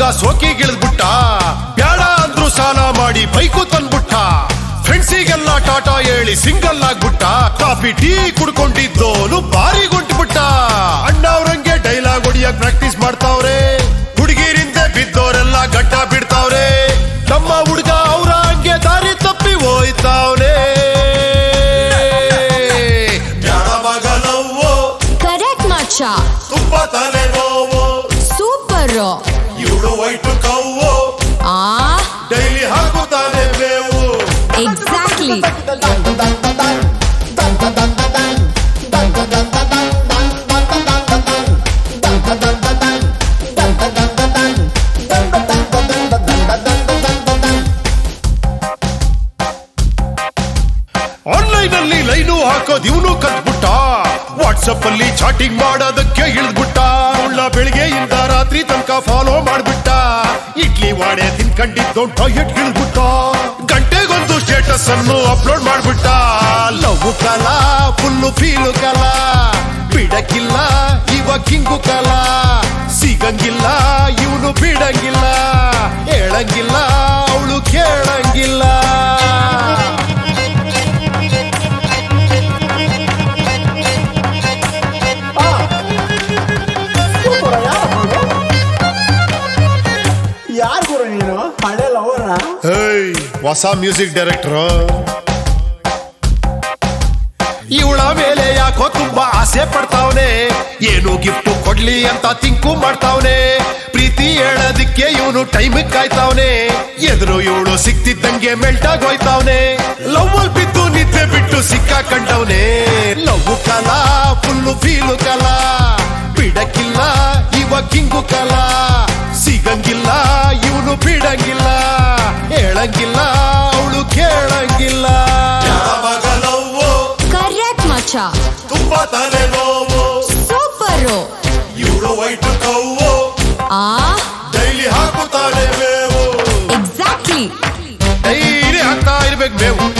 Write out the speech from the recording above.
ಸೋಕಿಗಿಳಿದ್ಬಿಟ್ಟ ಬ್ಯಾಡ ಅಂದ್ರು ಸಾಲ ಮಾಡಿ ಬೈಕು ತಂದ್ಬಿಟ್ಟ ಫ್ರೆಂಡ್ಸಿಗೆಲ್ಲ ಟಾಟಾ ಹೇಳಿ ಸಿಂಗಲ್ ಆಗ್ಬಿಟ್ಟ ಕಾಫಿ ಟೀ ಕುಡ್ಕೊಂಡಿದ್ದೋನು ಬಾರಿ ಗುಂಟ್ಬಿಟ್ಟ ಅಣ್ಣ ಅವ್ರಂಗೆ ಡೈಲಾಗ್ ಹೊಡಿಯಕ್ ಪ್ರಾಕ್ಟೀಸ್ ಮಾಡ್ತಾವ್ರೆ ಹುಡುಗಿರಿಂದ ಬಿದ್ದೋರೆಲ್ಲ ಗಡ್ಡ ಬಿಡ್ತಾವ್ರೆ ನಮ್ಮ ಹುಡುಗ ಅವ್ರ ಹಂಗೆ ದಾರಿ ತಪ್ಪಿ ಹೋಯ್ತಾವ್ನೆ ಬ್ಯಾಡ ಮಗನವ್ವೋ ಕರೆಕ್ಟ್ ಮಚ್ಚ ತುಂಬಾ ತಲೆ ನೋವು ಸೂಪರ್ ಇವಳು ವೈಟು ಕವ್ವು ಆ ಡೈಲಿ ಹಾಕುತ್ತಾನೆ ಮೇವು ಎಕ್ಸಾಕ್ಟ್ಲಿ ಆನ್ಲೈನ್ ಅಲ್ಲಿ ಲೈನು ಹಾಕೋದ್ ಇವನು ಕಲ್ತ್ಬಿಟ್ಟ ವಾಟ್ಸಪ್ ಅಲ್ಲಿ ಚಾಟಿಂಗ್ ಮಾಡೋದಕ್ಕೆ ಇಳಿದ್ಬಿಟ್ಟ ಉಳ್ಳ ಬೆಳಿಗ್ಗೆಯಿಂದ ರಾತ್ರಿ ತನಕ ಫಾಲೋ ಮಾಡ್ಬಿಟ್ಟ ಇಡ್ಲಿ ವಾಡೆ ತಿನ್ಕೊಂಡಿದ್ದು ಟಾಯ್ಲೆಟ್ ಇಳಿದ್ಬಿಟ್ಟ ಗಂಟೆಗೊಂದು ಸ್ಟೇಟಸ್ ಅನ್ನು ಅಪ್ಲೋಡ್ ಮಾಡ್ಬಿಟ್ಟ ಲವ್ ಕಾಲ ಫುಲ್ಲು ಫೀಲು ಕಾಲ ಬಿಡಕ್ಕಿಲ್ಲ ಇವ ಕಿಂಗು ಕಾಲ ಸಿಗಂಗಿಲ್ಲ ಇವನು ಬಿಡಂಗಿಲ್ಲ ಹೇಳಂಗಿಲ್ಲ ಅವಳು ಕೇಳಂಗಿಲ್ಲ ಯಾರು ಗುರು ನೀನು ಹಳೆ ಲವರ ಹೇಯ್ ಹೊಸ ಮ್ಯೂಸಿಕ್ ಡೈರೆಕ್ಟರ್ ಇವಳ ಮೇಲೆ ಯಾಕೋ ತುಂಬಾ ಆಸೆ ಪಡ್ತಾವನೆ ಏನು ಗಿಫ್ಟ್ ಕೊಡ್ಲಿ ಅಂತ ತಿಂಕು ಮಾಡ್ತಾವನೆ ಪ್ರೀತಿ ಹೇಳೋದಿಕ್ಕೆ ಇವನು ಟೈಮ್ ಕಾಯ್ತಾವನೆ ಎದುರು ಇವಳು ಸಿಕ್ತಿದ್ದಂಗೆ ಮೆಲ್ಟಾಗ್ ಹೋಯ್ತಾವನೆ ಲವ್ ಅಲ್ಲಿ ಬಿದ್ದು ನಿದ್ದೆ ಬಿಟ್ಟು ಸಿಕ್ಕಾಕೊಂಡವನೆ ಲವ್ ಕಾಲ ಫುಲ್ಲು ಫೀಲು ಕಾಲ ಬಿಡಕ್ಕಿಲ್ಲ ಇವ ಕಿಂಗು ಕಾಲ ಸಿಗಂಗಿಲ್ಲ ಇವನು ಬಿಡಂಗಿಲ್ಲ ಹೇಳಂಗಿಲ್ಲ ಅವಳು ಕೇಳಂಗಿಲ್ಲ ಮಗನವ್ವು ಕರೆಕ್ಟ್ ಮಚ್ಚ ತುಂಬಾ ತಲೆ ನೋವು ಸೂಪರ್ ಇವಳು ವೈಟು ಕವ್ವು ಆ ಡೈಲಿ ಹಾಕುತ್ತಾನೆ ಮೇವು ಎಕ್ಸಾಕ್ಟ್ಲಿ ಡೈಲಿ ಹಾಕ್ತಾ ಇರ್ಬೇಕು ಮೇವು